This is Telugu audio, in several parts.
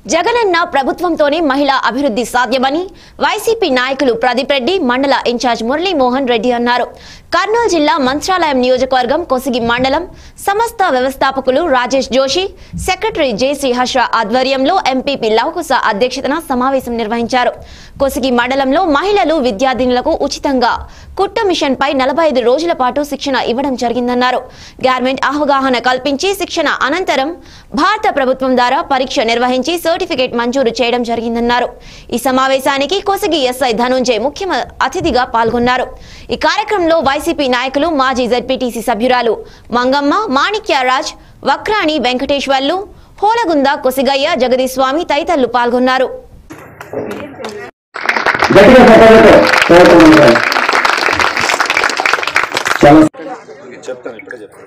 జగనన్న ప్రభుత్వంతోనే మహిళా అభివృద్ధి సాధ్యమని వైసీపీ నాయకులు ప్రదీప్ రెడ్డి మండల ఇన్ఛార్జ్ మురళీమోహన్ రెడ్డి అన్నారు కర్నూలు జిల్లా మంత్రాలయం నియోజకవర్గం కొసిగి మండలం సమస్త వ్యవస్థాపకులు రాజేష్ జోషి సెక్రటరీ జె శ్రీహర్ష ఆధ్వర్యంలో ఎంపీపీ లవకుశ అధ్యక్షతన సమావేశం నిర్వహించారు కొసిగి మండలంలో మహిళలు విద్యార్థినులకు ఉచితంగా కుట్ట మిషన్ పై నలభై ఐదు రోజుల పాటు శిక్షణ ఇవ్వడం జరిగిందన్నారు గార్మెంట్ అవగాహన కల్పించి శిక్షణ అనంతరం భారత ప్రభుత్వం ద్వారా పరీక్ష నిర్వహించి సర్టిఫికేట్ మంజూరు చేయడం జరిగిందన్నారు ఈ సమావేశానికి కొసగి ఎస్ఐ ధనుంజయ్ ముఖ్య అతిథిగా పాల్గొన్నారు ఈ కార్యక్రమంలో వైసీపీ నాయకులు మాజీ జడ్పీటీసీ సభ్యురాలు మంగమ్మ మాణిక్యరాజ్ వక్రాణి వెంకటేశ్వర్లు హోలగుంద కొసిగయ్య జగదీశ్వామి తదితరులు పాల్గొన్నారు గట్టిగా చెప్పగలరు చదువుతున్నాను చాలా చెప్తాను ఇప్పుడే చెప్తాను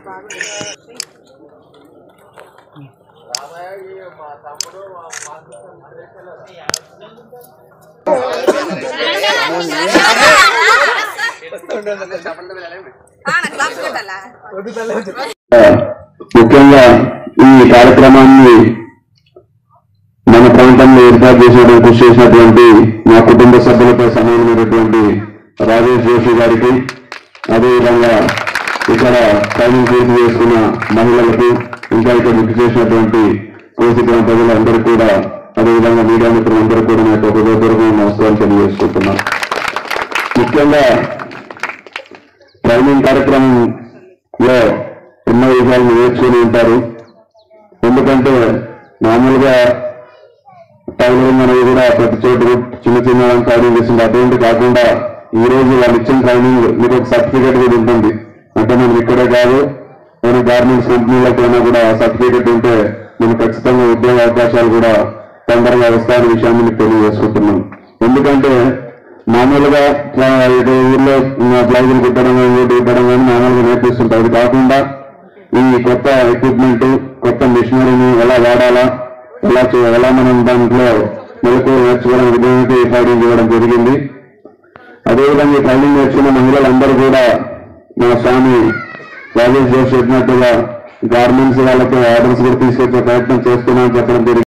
ముఖ్యంగా ఈ కార్యక్రమాన్ని మన ప్రాంతంలో ఏర్పాటు చేసినటువంటి కృషి చేసినటువంటి మా కుటుంబ సభ్యులతో సమానమైనటువంటి రాజేష్ జోషి గారికి అదేవిధంగా ఇక్కడ ట్రైనింగ్ పూర్తి చేసుకున్న మహిళలకు ఇంకా ఇక్కడ వృద్ధి చేసినటువంటి కోసిగ్రామ ప్రజలందరూ కూడా అదేవిధంగా మీడియా మిత్రులందరూ కూడా నా యొక్క హృదయపూర్వక నమస్కారం తెలియజేసుకుంటున్నాను ముఖ్యంగా ట్రైనింగ్ కార్యక్రమంలో ఎన్నో విషయాలను నేర్చుకుని ఉంటారు ఎందుకంటే మామూలుగా టైలరింగ్ అనేది కూడా ప్రతి చోట చిన్న చిన్న ట్రైనింగ్ ఇస్తుంది అటువంటి కాకుండా ఈ రోజు వాళ్ళు ఇచ్చిన ట్రైనింగ్ మీకు ఒక సర్టిఫికేట్ కూడా ఉంటుంది అంటే మనం ఇక్కడే కాదు మన గార్మెంట్స్ కంపెనీలకైనా కూడా సర్టిఫికేట్ ఉంటే మనం ఖచ్చితంగా ఉద్యోగ అవకాశాలు కూడా తొందరగా వస్తాయనే విషయాన్ని మీకు తెలియజేసుకుంటున్నాం ఎందుకంటే మామూలుగా ఇట్లా ఏదో ఊర్లో బ్లౌజులు కుట్టడం కానీ ఇంకోటి కుట్టడం కానీ మామూలుగా నేర్పిస్తుంటారు అది కాకుండా ఈ కొత్త ఎక్విప్మెంట్ కొత్త మిషనరీని ఎలా వాడాలా ఎలా చే- ఎలా మనం దాంట్లో మెలకు నేర్చుకోవడం విధంగా ట్రైనింగ్ ఇవ్వడం జరిగింది అదేవిధంగా ఈ ట్రైనింగ్ నేర్చుకున్న మహిళలందరూ కూడా మా స్వామి రాజేష్ జోషి చెప్పినట్టుగా గార్మెంట్స్ వాళ్ళకి ఆర్డర్స్ కూడా తీసుకొచ్చే ప్రయత్నం చేస్తున్నామని చెప్పడం జరిగింది